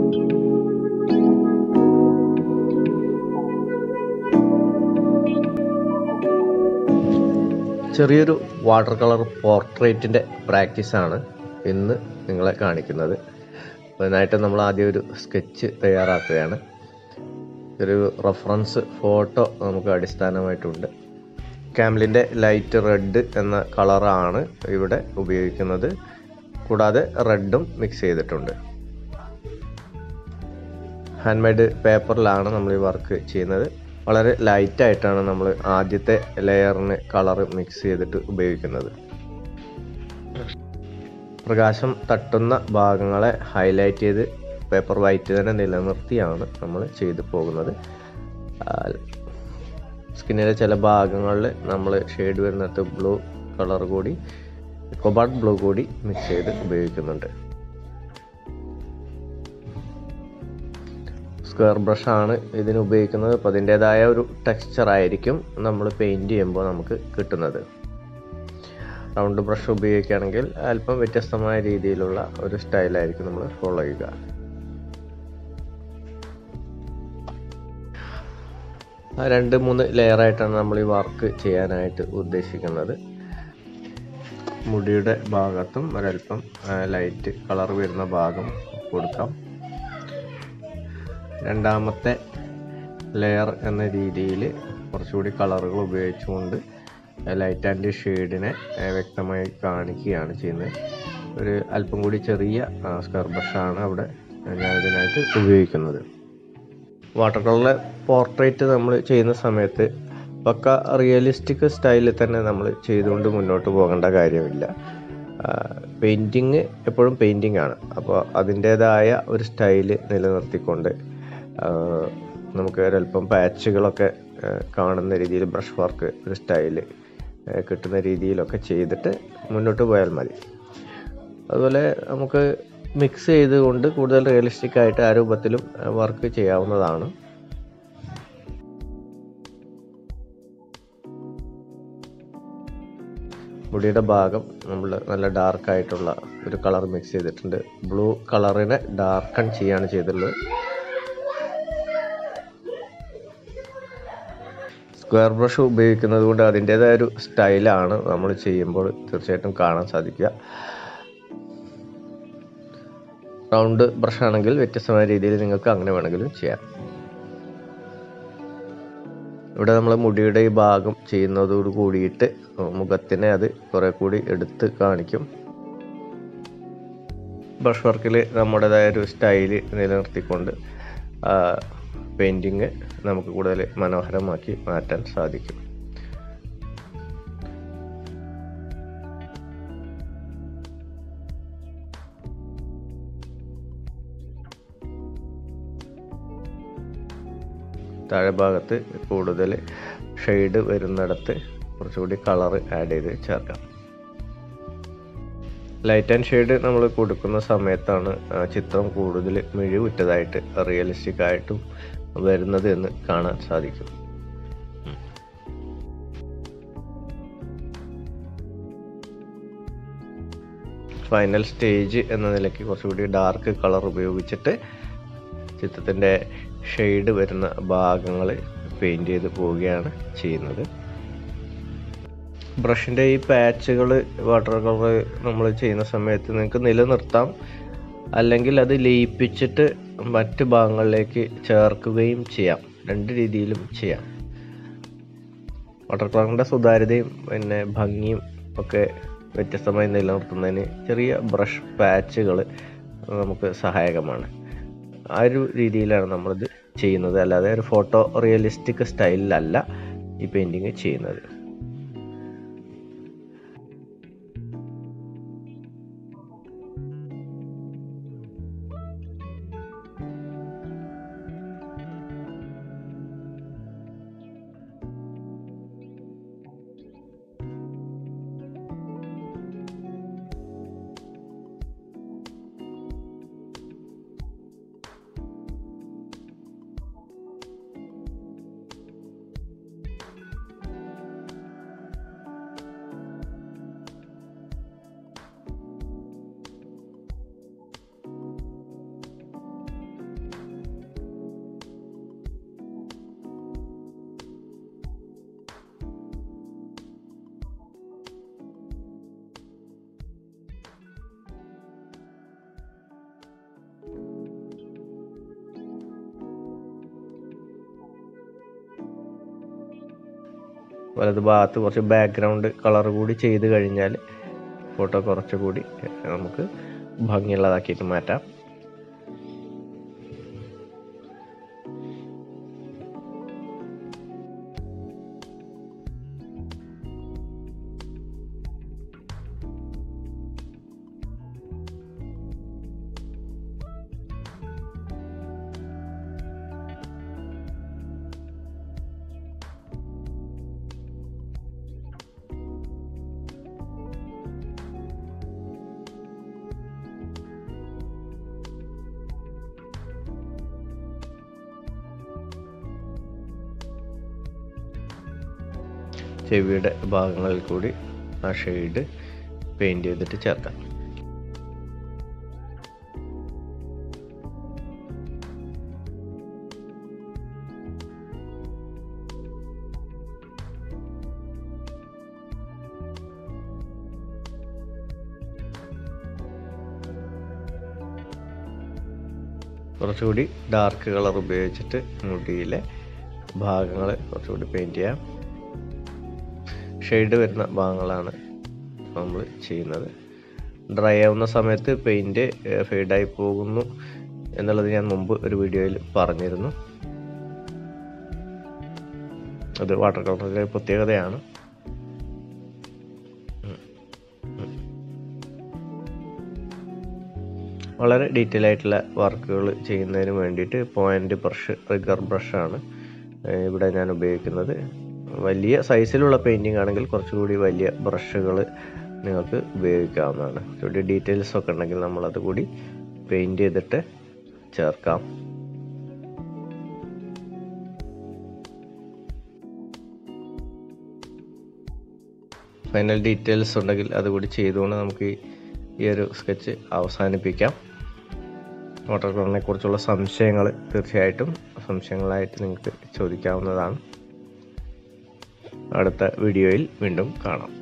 ചെറിയൊരു water colour പോർട്രേറ്റിൻ്റെ പ്രാക്ടീസാണ് ഇന്ന് നിങ്ങളെ കാണിക്കുന്നത് അതിനായിട്ട് നമ്മൾ ആദ്യം ഒരു സ്കെച്ച് തയ്യാറാക്കുകയാണ് ഒരു റെഫറൻസ് ഫോട്ടോ നമുക്ക് അടിസ്ഥാനമായിട്ടുണ്ട് ക്യാമലിൻ്റെ ലൈറ്റ് റെഡ് എന്ന കളറാണ് ഇവിടെ ഉപയോഗിക്കുന്നത് കൂടാതെ റെഡും മിക്സ് ചെയ്തിട്ടുണ്ട് ഹാൻഡ് മെയ്ഡ് പേപ്പറിലാണ് നമ്മൾ ഈ വർക്ക് ചെയ്യുന്നത് വളരെ ലൈറ്റായിട്ടാണ് നമ്മൾ ആദ്യത്തെ ലെയറിന് കളർ മിക്സ് ചെയ്തിട്ട് ഉപയോഗിക്കുന്നത് പ്രകാശം തട്ടുന്ന ഭാഗങ്ങളെ ഹൈലൈറ്റ് ചെയ്ത് പേപ്പർ വൈറ്റ് തന്നെ നിലനിർത്തിയാണ് നമ്മൾ ചെയ്തു പോകുന്നത് സ്കിന്നിലെ ചില ഭാഗങ്ങളിൽ നമ്മൾ ഷെയ്ഡ് വരുന്നിടത്ത് ബ്ലൂ കളർ കൂടി കൊബാൾട്ട് ബ്ലൂ കൂടി മിക്സ് ചെയ്ത് ഉപയോഗിക്കുന്നുണ്ട് സ്ക്വയർ ബ്രഷാണ് ഇതിന് ഉപയോഗിക്കുന്നത് അപ്പോൾ അതിൻ്റേതായ ഒരു ടെക്സ്ചർ ആയിരിക്കും നമ്മൾ പെയിൻറ് ചെയ്യുമ്പോൾ നമുക്ക് കിട്ടുന്നത് റൗണ്ട് ബ്രഷ് ഉപയോഗിക്കുകയാണെങ്കിൽ അല്പം വ്യത്യസ്തമായ രീതിയിലുള്ള ഒരു സ്റ്റൈലായിരിക്കും നമ്മൾ ഫോളോ ചെയ്യുക രണ്ട് മൂന്ന് ലെയറായിട്ടാണ് നമ്മൾ ഈ വർക്ക് ചെയ്യാനായിട്ട് ഉദ്ദേശിക്കുന്നത് മുടിയുടെ ഭാഗത്തും ഒരല്പം ലൈറ്റ് കളർ വരുന്ന ഭാഗം കൊടുക്കാം രണ്ടാമത്തെ ലെയർ എന്ന രീതിയിൽ കുറച്ചുകൂടി കളറുകൾ ഉപയോഗിച്ചുകൊണ്ട് ലൈറ്റ് ആൻഡ് ഷെയ്ഡിനെ വ്യക്തമായി കാണിക്കുകയാണ് ചെയ്യുന്നത് ഒരു അല്പം കൂടി ചെറിയ സ്ക്വയർ ബ്രഷാണ് അവിടെ ഞാൻ ഇതിനായിട്ട് ഉപയോഗിക്കുന്നത് വാട്ടർ കളറിലെ പോർട്രേറ്റ് നമ്മൾ ചെയ്യുന്ന സമയത്ത് പക്ക റിയലിസ്റ്റിക് സ്റ്റൈലിൽ തന്നെ നമ്മൾ ചെയ്തുകൊണ്ട് മുന്നോട്ട് പോകേണ്ട കാര്യമില്ല പെയിൻറ്റിങ് എപ്പോഴും പെയിൻറ്റിംഗ് ആണ് അപ്പോൾ അതിൻ്റേതായ ഒരു സ്റ്റൈല് നിലനിർത്തിക്കൊണ്ട് നമുക്ക് ഒരല്പം പാച്ചുകളൊക്കെ കാണുന്ന രീതിയിൽ ബ്രഷ് വർക്ക് ഒരു സ്റ്റൈല് കിട്ടുന്ന രീതിയിലൊക്കെ ചെയ്തിട്ട് മുന്നോട്ട് പോയാൽ മതി അതുപോലെ നമുക്ക് മിക്സ് ചെയ്തുകൊണ്ട് കൂടുതൽ റിയലിസ്റ്റിക് ആയിട്ട് ആ രൂപത്തിലും വർക്ക് ചെയ്യാവുന്നതാണ് മുടിയുടെ ഭാഗം നമ്മൾ നല്ല ഡാർക്ക് ആയിട്ടുള്ള ഒരു കളർ മിക്സ് ചെയ്തിട്ടുണ്ട് ബ്ലൂ കളറിനെ ഡാർക്കൺ ചെയ്യാണ് ചെയ്തിട്ടുള്ളത് സ്ക്വയർ ബ്രഷ് ഉപയോഗിക്കുന്നത് കൊണ്ട് അതിൻ്റേതായ ഒരു സ്റ്റൈലാണ് നമ്മൾ ചെയ്യുമ്പോൾ തീർച്ചയായിട്ടും കാണാൻ സാധിക്കുക റൗണ്ട് ബ്രഷ് ആണെങ്കിൽ വ്യത്യസ്തമായ രീതിയിൽ നിങ്ങൾക്ക് അങ്ങനെ വേണമെങ്കിലും ചെയ്യാം ഇവിടെ നമ്മൾ മുടിയുടെ ഈ ഭാഗം ചെയ്യുന്നതോട് കൂടിയിട്ട് മുഖത്തിനെ അത് കുറെ കൂടി എടുത്ത് കാണിക്കും ബ്രഷ് വർക്കിൽ നമ്മുടേതായ ഒരു സ്റ്റൈല് നിലനിർത്തിക്കൊണ്ട് പെയിൻറ്റിങ് നമുക്ക് കൂടുതൽ മനോഹരമാക്കി മാറ്റാൻ സാധിക്കും താഴെ ഭാഗത്ത് കൂടുതൽ ഷെയ്ഡ് വരുന്നിടത്ത് കുറച്ചുകൂടി കളർ ആഡ് ചെയ്ത് ചേർക്കാം ലൈറ്റ് ആൻഡ് ഷെയ്ഡ് നമ്മൾ കൊടുക്കുന്ന സമയത്താണ് ചിത്രം കൂടുതൽ മിഴിവുറ്റതായിട്ട് റിയലിസ്റ്റിക് ആയിട്ടും വരുന്നത് എന്ന് കാണാൻ സാധിക്കും ഫൈനൽ സ്റ്റേജ് എന്ന നിലയ്ക്ക് കുറച്ചുകൂടി ഡാർക്ക് കളർ ഉപയോഗിച്ചിട്ട് ചിത്രത്തിൻ്റെ ഷെയ്ഡ് വരുന്ന ഭാഗങ്ങൾ പെയിൻറ് ചെയ്ത് പോവുകയാണ് ചെയ്യുന്നത് ബ്രഷിൻ്റെ ഈ പാച്ചുകൾ വാട്ടർ കളർ നമ്മൾ ചെയ്യുന്ന സമയത്ത് നിങ്ങൾക്ക് നിലനിർത്താം അല്ലെങ്കിൽ അത് ലയിപ്പിച്ചിട്ട് മറ്റ് ഭാഗങ്ങളിലേക്ക് ചേർക്കുകയും ചെയ്യാം രണ്ട് രീതിയിലും ചെയ്യാം വാട്ടർ കളറിൻ്റെ സുതാര്യതയും പിന്നെ ഭംഗിയും ഒക്കെ വ്യത്യസ്തമായി നിലനിർത്തുന്നതിന് ചെറിയ ബ്രഷ് പാച്ചുകൾ നമുക്ക് സഹായകമാണ് ആ ഒരു രീതിയിലാണ് നമ്മളിത് ചെയ്യുന്നത് അല്ലാതെ ഒരു ഫോട്ടോ റിയലിസ്റ്റിക് സ്റ്റൈലിലല്ല ഈ പെയിൻറ്റിങ് ചെയ്യുന്നത് വലത് ഭാഗത്ത് കുറച്ച് ബാക്ക്ഗ്രൗണ്ട് കളർ കൂടി ചെയ്ത് കഴിഞ്ഞാൽ ഫോട്ടോ കുറച്ചുകൂടി നമുക്ക് ഭംഗിയുള്ളതാക്കിയിട്ട് മാറ്റാം ചെവിയുടെ ഭാഗങ്ങളിൽ കൂടി ആ ഷെയ്ഡ് പെയിൻറ് ചെയ്തിട്ട് ചേർക്കാം കുറച്ചുകൂടി ഡാർക്ക് കളർ ഉപയോഗിച്ചിട്ട് മുടിയിലെ ഭാഗങ്ങൾ കുറച്ചുകൂടി പെയിൻറ് ചെയ്യാം ഷെയ്ഡ് വരുന്ന ഭാഗങ്ങളാണ് നമ്മൾ ചെയ്യുന്നത് ഡ്രൈ ആവുന്ന സമയത്ത് പെയിൻറ്റ് ഫെയ്ഡായി പോകുന്നു എന്നുള്ളത് ഞാൻ മുമ്പ് ഒരു വീഡിയോയിൽ പറഞ്ഞിരുന്നു അത് വാട്ടർ കളറിൻ്റെ പ്രത്യേകതയാണ് വളരെ ഡീറ്റെയിൽ ആയിട്ടുള്ള വർക്കുകൾ ചെയ്യുന്നതിന് വേണ്ടിയിട്ട് പോയിൻ്റ് ബ്രഷ് റിഗർ ബ്രഷാണ് ഇവിടെ ഞാൻ ഉപയോഗിക്കുന്നത് വലിയ സൈസിലുള്ള പെയിൻറ്റിംഗ് ആണെങ്കിൽ കുറച്ചുകൂടി വലിയ ബ്രഷുകൾ നിങ്ങൾക്ക് ഉപയോഗിക്കാവുന്നതാണ് കുറച്ചുകൂടി ഡീറ്റെയിൽസ് ഒക്കെ ഉണ്ടെങ്കിൽ നമ്മളത് കൂടി പെയിൻറ് ചെയ്തിട്ട് ചേർക്കാം ഫൈനൽ ഡീറ്റെയിൽസ് ഉണ്ടെങ്കിൽ അതുകൂടി ചെയ്തുകൊണ്ട് നമുക്ക് ഈ ഒരു സ്കെച്ച് അവസാനിപ്പിക്കാം വാട്ടർ കളറിനെ കുറിച്ചുള്ള സംശയങ്ങൾ തീർച്ചയായിട്ടും സംശയങ്ങളായിട്ട് നിങ്ങൾക്ക് ചോദിക്കാവുന്നതാണ് അടുത്ത വീഡിയോയിൽ വീണ്ടും കാണാം